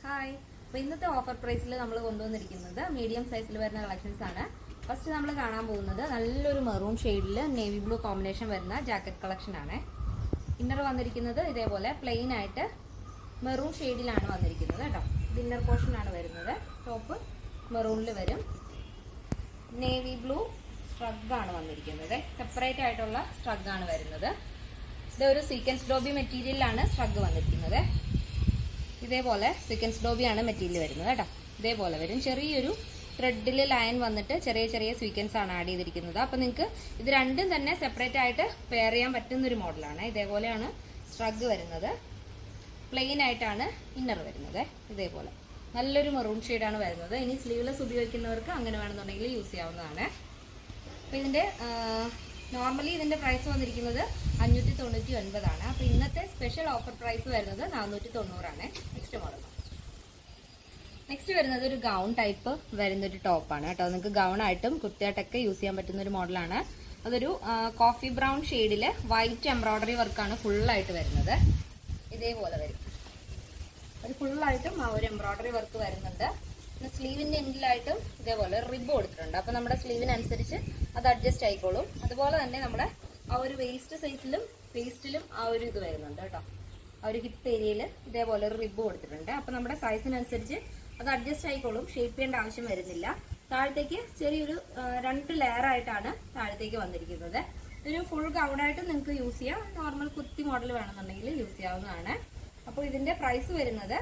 hi അപ്പോൾ ഇന്നത്തെ offer പ്രൈസിൽ നമ്മൾ കൊണ്ടുവന്നിരിക്കുന്നത് മീഡിയം സൈസിൽ വരുന്ന കളക്ഷൻസ് ആണ് ഫസ്റ്റ് നമ്മൾ കാണാൻ പോകുന്നത് നല്ലൊരു മെറൂൺ ഷെയ്ഡിൽ നേവി ബ്ലൂ കോമ്പിനേഷൻ വരുന്ന ജാക്കറ്റ് കളക്ഷൻ ആണ് ഇന്നർ വന്നിരിക്കുന്നത് ഇതേപോലെ പ്ലെയിൻ ആയിട്ട് മെറൂൺ ഷെയ്ഡിലാണ് വന്നിരിക്കുന്നത് കേട്ടോ ഇത് ഇന്നർ പോർഷൻ ആണ് വരുന്നത് ടോപ്പ് മെറൂണിൽ വരും നേവി ബ്ലൂ സ്ട്രഗ് ആണ് വന്നിരിക്കുന്നത് സെപ്പറേറ്റ് ആയിട്ടുള്ള സ്ട്രഗ് ആണ് വരുന്നത് ഇത് ഒരു സീക്വൻസ് ഡോബി മെറ്റീരിയലിലാണ് സ്ട്രഗ് വന്നിരിക്കുന്നത് ഇതേപോലെ സീക്വൻസ് ഡോബിയാണ് മെറ്റീരിയൽ വരുന്നത് കേട്ടോ ഇതേപോലെ വരും ചെറിയൊരു ത്രെഡിൽ ലൈൻ വന്നിട്ട് ചെറിയ ചെറിയ സ്വീക്വൻസ് ആണ് ആഡ് ചെയ്തിരിക്കുന്നത് അപ്പൊ നിങ്ങൾക്ക് ഇത് രണ്ടും തന്നെ സെപ്പറേറ്റ് ആയിട്ട് പെയർ ചെയ്യാൻ പറ്റുന്ന ഒരു മോഡലാണ് ഇതേപോലെയാണ് സ്ട്രഗ് വരുന്നത് പ്ലെയിൻ ആയിട്ടാണ് ഇന്നർ വരുന്നത് ഇതേപോലെ നല്ലൊരു മെറൂൺ ഷെയ്ഡാണ് വരുന്നത് ഇനി സ്ലീവ്ലെസ് ഉപയോഗിക്കുന്നവർക്ക് അങ്ങനെ വേണമെന്നുണ്ടെങ്കിൽ യൂസ് ചെയ്യാവുന്നതാണ് അപ്പോൾ ഇതിന്റെ നോർമലി ഇതിന്റെ പ്രൈസ് വന്നിരിക്കുന്നത് അഞ്ഞൂറ്റി തൊണ്ണൂറ്റി ഒൻപതാണ് അപ്പോൾ ഇന്നത്തെ സ്പെഷ്യൽ ഓഫർ പ്രൈസ് വരുന്നത് നാനൂറ്റി തൊണ്ണൂറാണ് നെക്സ്റ്റ് മോഡൽ നെക്സ്റ്റ് വരുന്നത് ഒരു ഗൗൺ ടൈപ്പ് വരുന്ന ഒരു ടോപ്പാണ് കേട്ടോ നിങ്ങൾക്ക് ഗൗൺ ആയിട്ടും കുർത്തിയായിട്ടൊക്കെ യൂസ് ചെയ്യാൻ പറ്റുന്ന ഒരു മോഡലാണ് അതൊരു കോഫി ബ്രൗൺ ഷെയ്ഡില് വൈറ്റ് എംബ്രോയിഡറി വർക്കാണ് ഫുള്ളായിട്ട് വരുന്നത് ഇതേപോലെ വരും അത് ഫുള്ളായിട്ടും ആ ഒരു എംബ്രോയിഡറി വർക്ക് വരുന്നുണ്ട് പിന്നെ സ്ലീവിന്റെ എൻഡിലായിട്ടും ഇതേപോലെ റിബ് കൊടുത്തിട്ടുണ്ട് അപ്പൊ നമ്മുടെ സ്ലീവിനനുസരിച്ച് അത് അഡ്ജസ്റ്റ് ആയിക്കോളും അതുപോലെ തന്നെ നമ്മുടെ ആ ഒരു വേസ്റ്റ് സൈസിലും വേസ്റ്റിലും ആ ഒരു ഇത് വരുന്നുണ്ട് കേട്ടോ ആ ഒരു ഹിപ്പ് ഏരിയയിൽ ഇതേപോലെ ഒരു റിബ് കൊടുത്തിട്ടുണ്ട് അപ്പൊ നമ്മുടെ സൈസിനനുസരിച്ച് അത് അഡ്ജസ്റ്റ് ആയിക്കോളും ഷേപ്പ് ചെയ്യേണ്ട ആവശ്യം വരുന്നില്ല താഴത്തേക്ക് ചെറിയൊരു ആ, രണ്ട് ലെയർ ആയിട്ടാണ് താഴത്തേക്ക് വന്നിരിക്കുന്നത് ഒരു ഫുൾ ഗൗണായിട്ട് നിങ്ങൾക്ക് യൂസ് ചെയ്യാം നോർമൽ കുത്തി മോഡൽ വേണമെന്നുണ്ടെങ്കിൽ യൂസ് ചെയ്യാവുന്നതാണ് അപ്പോൾ ഇതിന്റെ പ്രൈസ് വരുന്നത്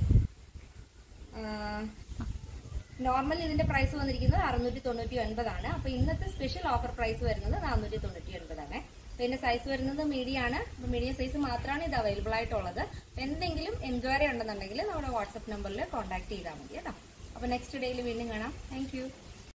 നോർമൽ ഇതിന്റെ പ്രൈസ് വന്നിരിക്കുന്നത് അറുന്നൂറ്റി തൊണ്ണൂറ്റി ഒൻപതാണ് അപ്പൊ ഇന്നത്തെ സ്പെഷ്യൽ ഓഫർ പ്രൈസ് വരുന്നത് നാനൂറ്റി തൊണ്ണൂറ്റി ഒൻപതാണ് പിന്നെ സൈസ് വരുന്നത് മീഡിയം ആണ് അപ്പൊ മീഡിയം സൈസ് മാത്രമാണ് ഇത് അവൈലബിൾ ആയിട്ടുള്ളത് അപ്പൊ എന്തെങ്കിലും എൻക്വയറി ഉണ്ടെന്നുണ്ടെങ്കിൽ നമ്മുടെ വാട്സപ്പ് നമ്പറിൽ കോൺടാക്ട് ചെയ്താൽ മതി കേട്ടോ അപ്പൊ നെക്സ്റ്റ് ഡേയിൽ വീണ്ടും കാണാം താങ്ക്